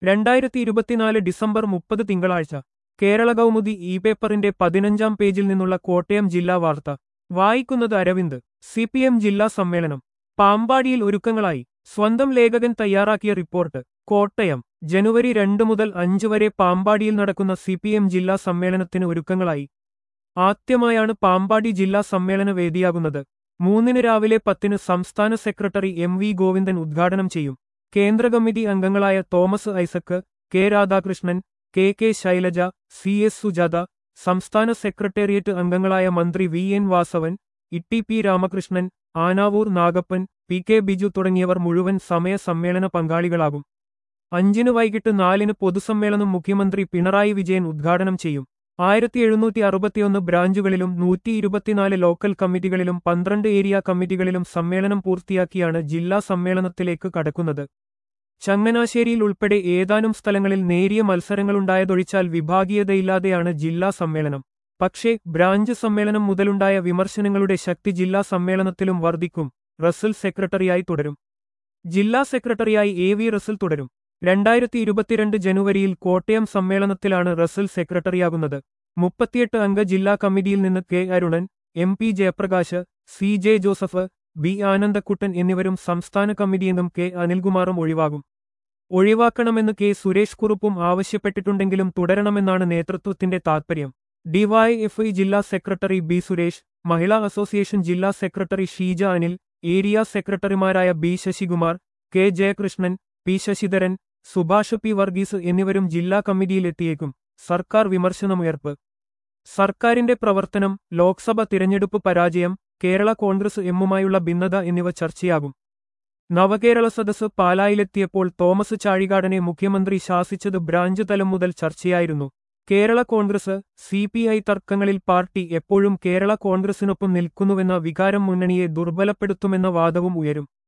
രണ്ടായിരത്തി ഇരുപത്തിനാല് ഡിസംബർ മുപ്പത് തിങ്കളാഴ്ച കേരള കൗമുദി ഇ പേപ്പറിന്റെ പതിനഞ്ചാം പേജിൽ നിന്നുള്ള കോട്ടയം ജില്ലാ വാർത്ത വായിക്കുന്നത് അരവിന്ദ് സി പി എം ജില്ലാ സമ്മേളനം പാമ്പാടിയിൽ ഒരുക്കങ്ങളായി സ്വന്തം ലേഖകൻ തയ്യാറാക്കിയ റിപ്പോർട്ട് കോട്ടയം ജനുവരി രണ്ട് മുതൽ അഞ്ച് വരെ പാമ്പാടിയിൽ നടക്കുന്ന സി പി എം ജില്ലാ സമ്മേളനത്തിന് ഒരുക്കങ്ങളായി ആദ്യമായാണ് പാമ്പാടി ജില്ലാ സമ്മേളന വേദിയാകുന്നത് മൂന്നിന് രാവിലെ പത്തിന് സംസ്ഥാന സെക്രട്ടറി എം വി ഗോവിന്ദൻ ഉദ്ഘാടനം ചെയ്യും കേന്ദ്ര കമ്മിറ്റി അംഗങ്ങളായ Thomas Isaac K Radhakrishnan K K Shailaja C S Sujatha സംസ്ഥാന സെക്രട്ടേറിയറ്റ് അംഗങ്ങളായ മന്ത്രി വി എൻ വാസവൻ ഇട്ടി P Ramakrishnan Anavoor Nagappan P K Biju തുടങ്ങിയവർ മുഴുവൻ സമയ സമ്മേളന പങ്കാളികളാകും അഞ്ചിന് വൈകിട്ട് നാലിന് പൊതുസമ്മേളനം മുഖ്യമന്ത്രി പിണറായി വിജയൻ ഉദ്ഘാടനം ചെയ്യും ആയിരത്തി എഴുന്നൂറ്റി അറുപത്തിയൊന്ന് ബ്രാഞ്ചുകളിലും നൂറ്റി ഇരുപത്തിനാല് ലോക്കൽ കമ്മിറ്റികളിലും പന്ത്രണ്ട് ഏരിയ കമ്മിറ്റികളിലും സമ്മേളനം പൂർത്തിയാക്കിയാണ് ജില്ലാ സമ്മേളനത്തിലേക്ക് കടക്കുന്നത് ചങ്ങനാശ്ശേരിയിൽ ഉൾപ്പെടെ ഏതാനും സ്ഥലങ്ങളിൽ നേരിയ മത്സരങ്ങളുണ്ടായതൊഴിച്ചാൽ വിഭാഗീയതയില്ലാതെയാണ് ജില്ലാ സമ്മേളനം പക്ഷേ ബ്രാഞ്ച് സമ്മേളനം മുതലുണ്ടായ വിമർശനങ്ങളുടെ ശക്തി ജില്ലാ സമ്മേളനത്തിലും വർദ്ധിക്കും റസൽ സെക്രട്ടറിയായി തുടരും ജില്ലാ സെക്രട്ടറിയായി എ വി റസൽ തുടരും രണ്ടായിരത്തി ഇരുപത്തിരണ്ട് ജനുവരിയിൽ കോട്ടയം സമ്മേളനത്തിലാണ് റസൽ സെക്രട്ടറിയാകുന്നത് മുപ്പത്തിയെട്ട് അംഗ ജില്ലാ കമ്മിറ്റിയിൽ നിന്ന് K Arunan M P Jayaprakash C J Joseph B Anandakuttan എന്നിവരും സംസ്ഥാന കമ്മിറ്റിയെന്നും കെ അനിൽകുമാറും ഒഴിവാകും ഒഴിവാക്കണമെന്ന് കെ സുരേഷ് കുറുപ്പും ആവശ്യപ്പെട്ടിട്ടുണ്ടെങ്കിലും തുടരണമെന്നാണ് നേതൃത്വത്തിന്റെ താൽപര്യം ഡിവൈഎഫ്ഐ ജില്ലാ secretary B Suresh Mahila association ജില്ലാ സെക്രട്ടറി ഷീജ അനിൽ ഏരിയ സെക്രട്ടറിമാരായ B Sasikumar K Jayakrishnan P Sasidharan Subhash P Varghese എന്നിവരും ജില്ലാ കമ്മിറ്റിയിലെത്തിയേക്കും സർക്കാർ വിമർശനമുയർപ്പ് സർക്കാരിന്റെ പ്രവർത്തനം ലോക്സഭ തിരഞ്ഞെടുപ്പ് പരാജയം കേരള കോൺഗ്രസ് എമ്മുമായുള്ള ഭിന്നത എന്നിവ ചർച്ചയാകും നവകേരള സദസ് പാലായിലെത്തിയപ്പോൾ തോമസ് ചാഴികാടനെ മുഖ്യമന്ത്രി ശാസിച്ചത് ബ്രാഞ്ച് തലം മുതൽ ചർച്ചയായിരുന്നു Kerala congress C P I തർക്കങ്ങളിൽ പാർട്ടി എപ്പോഴും കേരള കോൺഗ്രസിനൊപ്പം നിൽക്കുന്നുവെന്ന വികാരം മുന്നണിയെ ദുർബലപ്പെടുത്തുമെന്ന വാദവും ഉയരും